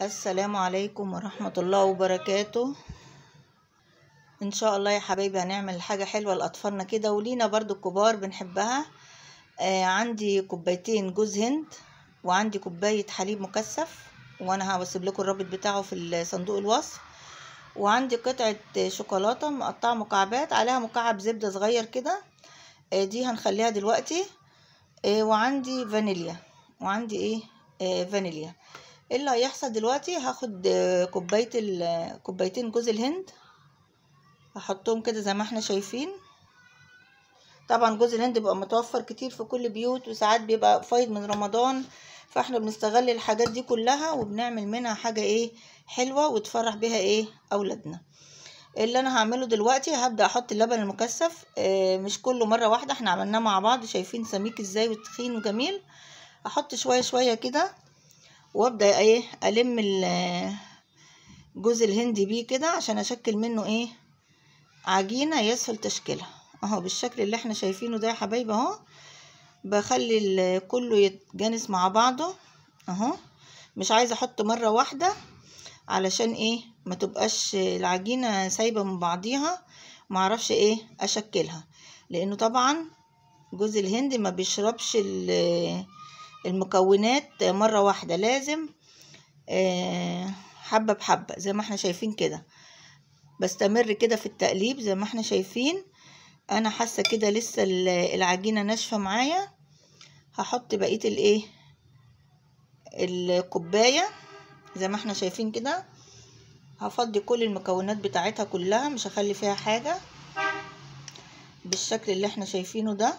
السلام عليكم ورحمة الله وبركاته ان شاء الله يا حبايبي هنعمل حاجة حلوة لأطفالنا كده ولينا برضو الكبار بنحبها آه عندي كوبايتين جوز هند وعندي كوباية حليب مكثف وانا هسيب لكم الرابط بتاعه في صندوق الوصف وعندي قطعة شوكولاتة مقطعة مكعبات عليها مكعب زبدة صغير كده آه دي هنخليها دلوقتي آه وعندي فانيليا وعندي ايه آه فانيليا ايه اللي هيحصل دلوقتي هاخد كوبايه كوبايتين جوز الهند هحطهم كده زي ما احنا شايفين طبعا جوز الهند بيبقى متوفر كتير في كل بيوت وساعات بيبقى فايض من رمضان فاحنا بنستغل الحاجات دي كلها وبنعمل منها حاجه ايه حلوه وتفرح بيها ايه اولادنا اللي انا هعمله دلوقتي هبدا احط اللبن المكثف اه مش كله مره واحده احنا عملناه مع بعض شايفين سميك ازاي وتخين وجميل احط شويه شويه كده وابدا ايه الم جوز الهند بيه كده عشان اشكل منه ايه عجينه يسهل تشكيلها اهو بالشكل اللي احنا شايفينه ده يا حبايبي اهو بخلي كله يتجانس مع بعضه اهو مش عايزه احط مره واحده علشان ايه ما تبقاش العجينه سايبه من بعضيها ما اعرفش ايه اشكلها لانه طبعا جوز الهند ما بيشربش المكونات مرة واحدة لازم حبة بحبة زي ما احنا شايفين كده بستمر كده في التقليب زي ما احنا شايفين انا حاسة كده لسه العجينة ناشفة معايا هحط بقية الايه الكوباية زي ما احنا شايفين كده هفضي كل المكونات بتاعتها كلها مش هخلي فيها حاجة بالشكل اللي احنا شايفينه ده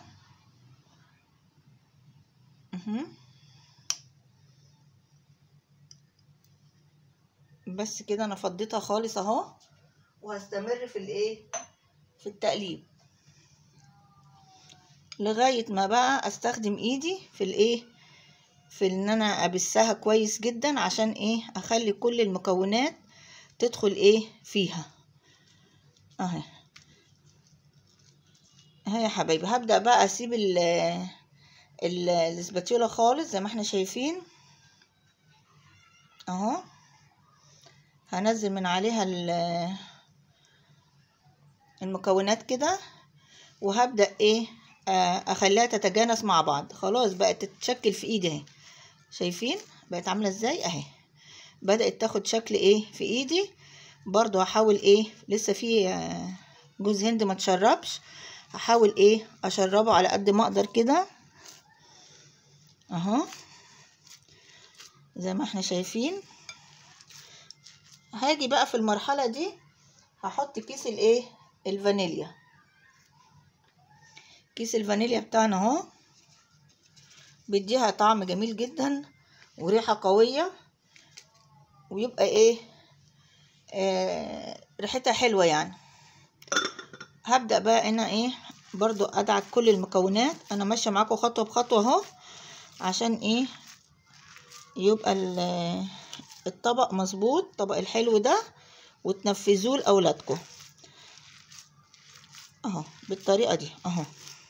بس كده انا فضيتها خالص اهو وهستمر في الايه في التقليب لغايه ما بقى استخدم ايدي في الايه في ان انا ابسها كويس جدا عشان ايه اخلي كل المكونات تدخل ايه فيها اهي اهي يا حبايبي هبدا بقى اسيب الاسباتيولا خالص زي ما احنا شايفين اهو هنزل من عليها المكونات كده وهبدا ايه اخليها تتجانس مع بعض خلاص بقت تتشكل في ايدي اهي شايفين بقت عامله ازاي اهي بدات تاخد شكل ايه في ايدي برضو هحاول ايه لسه في جوز هند ما تشربش هحاول ايه اشربه على قد ما اقدر كده اهو زي ما احنا شايفين هاجي بقى في المرحلة دي هحط كيس الايه الفانيليا كيس الفانيليا بتاعنا اهو بيديها طعم جميل جدا وريحة قوية ويبقى ايه آه ريحتها حلوة يعني هبدأ بقى هنا ايه برضو ادعك كل المكونات انا ماشية معاكم خطوة بخطوة اهو عشان ايه يبقى الطبق مظبوط الطبق الحلو ده وتنفذوه لاولادكم اهو بالطريقه دي اهو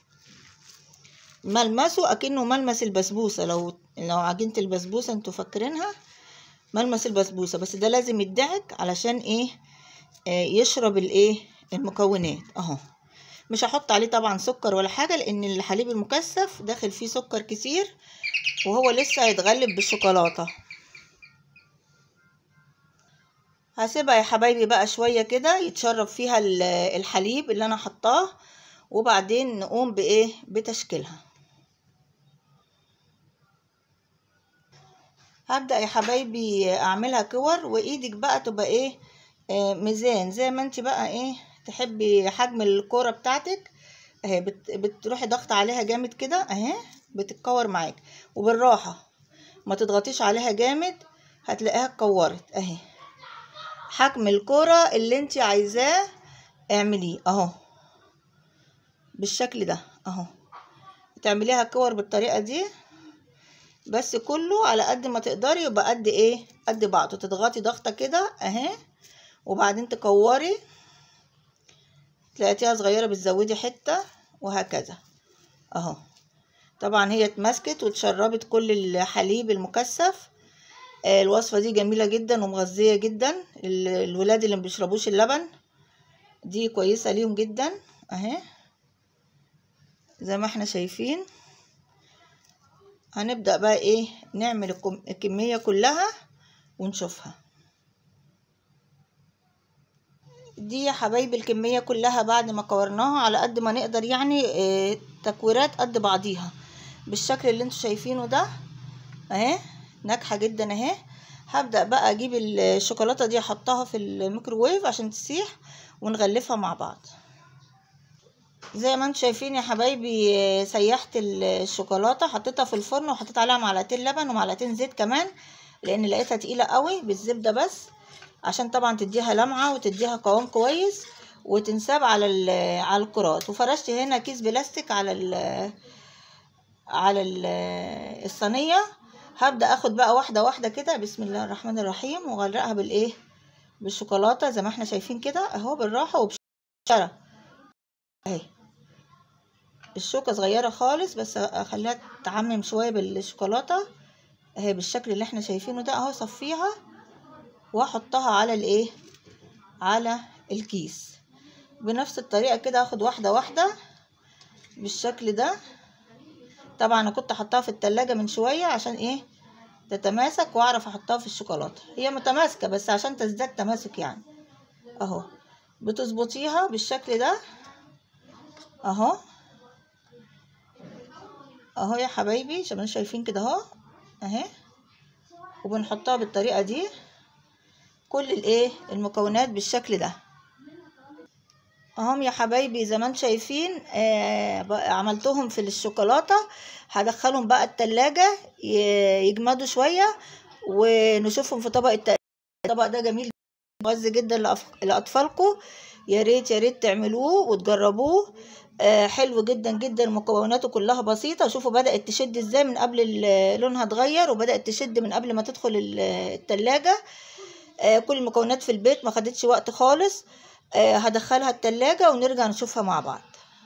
ملمسه اكنه ملمس البسبوسه لو لو عجينه البسبوسه انتوا فاكرينها ملمس البسبوسه بس ده لازم يدعك علشان ايه آه يشرب الايه المكونات اهو مش هحط عليه طبعا سكر ولا حاجه لان الحليب المكثف داخل فيه سكر كتير وهو لسه هيتغلب بالشوكولاته هسيبها يا حبايبي بقى شويه كده يتشرب فيها الحليب اللي انا حطاه وبعدين نقوم بايه بتشكيلها هبدا يا حبايبي اعملها كور وايدك بقى تبقى ايه آه ميزان زي ما انت بقى ايه تحبي حجم الكوره بتاعتك اهي بت... بتروحي ضغط عليها جامد كده اهي بتتكور معاك وبالراحه ما تضغطيش عليها جامد هتلاقيها اتكورت اهي حجم الكرة اللي انت عايزاه اعمليه اهو بالشكل ده اهو تعمليها كور بالطريقة دي بس كله على قد ما تقدري يبقى قد ايه قد بعضه تضغطي ضغطة كده اهي وبعدين تكوري تلاقيها صغيرة بتزودي حتة وهكذا اهو طبعا هي اتمسكت واتشربت كل الحليب المكثف آه، الوصفة دي جميلة جدا ومغذية جدا ال- الولاد اللي مبيشربوش اللبن دي كويسة ليهم جدا اهي زي ما احنا شايفين هنبدأ بقى ايه نعمل الكم- الكمية كلها ونشوفها دي يا حبايبي الكمية كلها بعد ما كورناها على قد ما نقدر يعني اه تكويرات قد بعضيها بالشكل اللي انتوا شايفينه ده اهي ناجحة جدا اهي هبدأ بقى اجيب الشوكولاتة دي احطها في الميكروويف عشان تسيح ونغلفها مع بعض زي ما انتم شايفين يا حبايبي آه، سيحت الشوكولاته حطيتها في الفرن وحطيت عليها معلقتين لبن ومعلقتين زيت كمان لان لقيتها تقيله قوي بالزبده بس عشان طبعا تديها لمعه وتديها قوام كويس وتنساب على ال- على الكرات وفرشت هنا كيس بلاستيك على ال على ال الصينيه هبدا اخد بقى واحده واحده كده بسم الله الرحمن الرحيم واغرقها بالايه بالشوكولاته زي ما احنا شايفين كده اهو بالراحه وبشره اهي الشوكة صغيرة خالص بس اخليها تعمم شوية بالشوكولاتة اهي بالشكل اللي احنا شايفينه ده اهو صفيها واحطها على الايه على الكيس بنفس الطريقة كده اخد واحدة واحدة بالشكل ده طبعا انا كنت حطها في التلاجة من شوية عشان ايه تتماسك واعرف احطها في الشوكولاتة هي متماسكة بس عشان تزداد تماسك يعني اهو بتظبطيها بالشكل ده اهو اهو يا حبايبي زي ما انتم شايفين كده اهو اهي وبنحطها بالطريقه دي كل الايه المكونات بالشكل ده اهم يا حبايبي زي ما انتم شايفين آه بقى عملتهم في الشوكولاته هدخلهم بقى التلاجة ي- يجمدوا شويه ونشوفهم في طبق التقديم الطبق ده جميل مغذي جدا لأف- لاطفالكم يا ريت يا ريت تعملوه وتجربوه آه حلو جدا جدا مكوناته كلها بسيطة شوفوا بدأت تشد ازاي من قبل ال- لونها اتغير وبدأت تشد من قبل ما تدخل ال- التلاجة آه كل المكونات في البيت ما خدتش وقت خالص آه هدخلها التلاجة ونرجع نشوفها مع بعض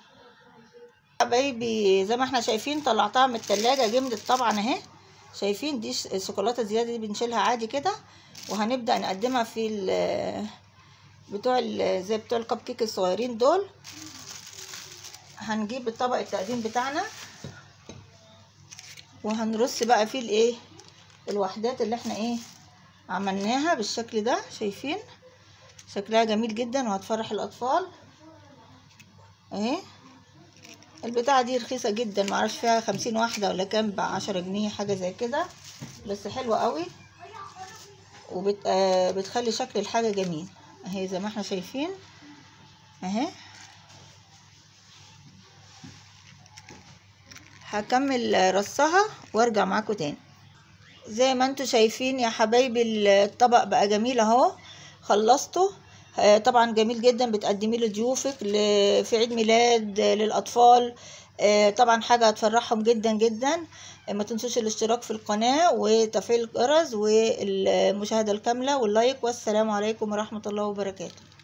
حبايبي زي ما احنا شايفين طلعتها من التلاجة جمدت طبعا اهي شايفين دي ش- الشوكولاتة الزيادة دي بنشيلها عادي كده وهنبدأ نقدمها في ال- بتوع ال- زي بتوع الكب كيك الصغيرين دول هنجيب الطبق التقديم بتاعنا وهنرص بقى فيه الايه الوحدات اللي احنا ايه عملناها بالشكل ده شايفين شكلها جميل جدا وهتفرح الاطفال اهي البتاعة دي رخيصة جدا معرفش فيها خمسين واحدة ولا كام بعشرة جنيه حاجة زي كده بس حلوة قوي وبت آه بتخلي شكل الحاجة جميل اهي زي ما احنا شايفين اهي هكمل رصها وارجع معاكم تاني زي ما انتوا شايفين يا حبايبي الطبق بقى جميل اهو خلصته آه، طبعا جميل جدا بتقدميه لضيوفك ل- في عيد ميلاد آه، للاطفال آه، طبعا حاجه هتفرحهم جدا جدا آه، ما تنسوش الاشتراك في القناه وتفعيل الجرس والمشاهده الكامله واللايك والسلام عليكم ورحمه الله وبركاته